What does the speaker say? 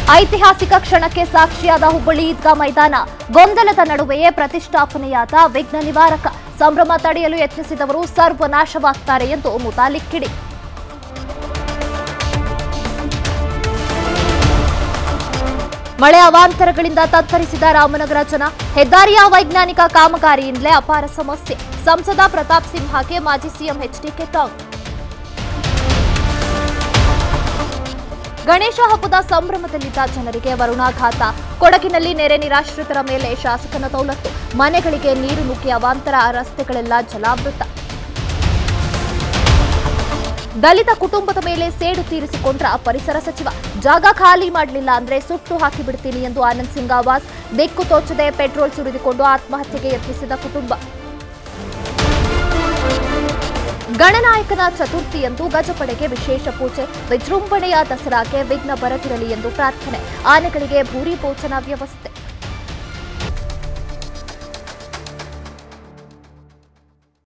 ಐತಿಹಾಸಿಕ ಕ್ಷಣಕ್ಕೆ ಸಾಕ್ಷಿಯಾದ ಹುಬ್ಬಳ್ಳಿ ಈದ್ಗಾ ಮೈದಾನ ಗೊಂದಲದ ನಡುವೆಯೇ ಪ್ರತಿಷ್ಠಾಪನೆಯಾದ ವಿಘ್ನ ನಿವಾರಕ ಸಂಭ್ರಮ ತಡೆಯಲು ಯತ್ನಿಸಿದವರು ಸರ್ವನಾಶವಾಗ್ತಾರೆ ಎಂದು ಮುತಾಲಿಕ್ ಕಿಡಿ ಮಳೆ ಅವಾಂತರಗಳಿಂದ ತತ್ತರಿಸಿದ ರಾಮನಗರ ಜನ ಹೆದ್ದಾರಿಯ ವೈಜ್ಞಾನಿಕ ಕಾಮಗಾರಿಯಿಂದಲೇ ಅಪಾರ ಸಮಸ್ಯೆ ಸಂಸದ ಪ್ರತಾಪ್ ಸಿಂಹಗೆ ಮಾಜಿ ಸಿಎಂ ಎಚ್ಡಿಕೆ ಟಾಂಗ್ ಗಣೇಶ ಹಬ್ಬದ ಸಂಭ್ರಮದಲ್ಲಿದ್ದ ಜನರಿಗೆ ವರುಣಾಘಾತ ಕೊಡಗಿನಲ್ಲಿ ನೆರೆ ನಿರಾಶ್ರಿತರ ಮೇಲೆ ಶಾಸಕನ ದೌಲತ್ತು ಮನೆಗಳಿಗೆ ನೀರು ನುಗ್ಗಿ ಅವಾಂತರ ರಸ್ತೆಗಳೆಲ್ಲ ಜಲಾವೃತ ದಲಿತ ಕುಟುಂಬದ ಮೇಲೆ ಸೇಡು ತೀರಿಸಿಕೊಂಡ್ರ ಪರಿಸರ ಸಚಿವ ಜಾಗ ಖಾಲಿ ಮಾಡಲಿಲ್ಲ ಅಂದ್ರೆ ಸುಟ್ಟು ಹಾಕಿ ಬಿಡ್ತೀನಿ ಎಂದು ಆನಂದ್ ಸಿಂಗ್ ಆವಾಸ್ ದಿಕ್ಕು ತೋಚದೆ ಪೆಟ್ರೋಲ್ ಸುರಿದುಕೊಂಡು ಆತ್ಮಹತ್ಯೆಗೆ ಯತ್ನಿಸಿದ ಕುಟುಂಬ ಗಣನಾಯಕನ ಚತುರ್ಥಿಯಂದು ಗಜಪಡೆಗೆ ವಿಶೇಷ ಪೂಜೆ ವಿಜೃಂಭಣೆಯ ದಸರಾಗೆ ವಿಘ್ನ ಬರದಿರಲಿ ಎಂದು ಪ್ರಾರ್ಥನೆ ಆನೆಗಳಿಗೆ ಭೂರಿ ಭೋಜನ ವ್ಯವಸ್ಥೆ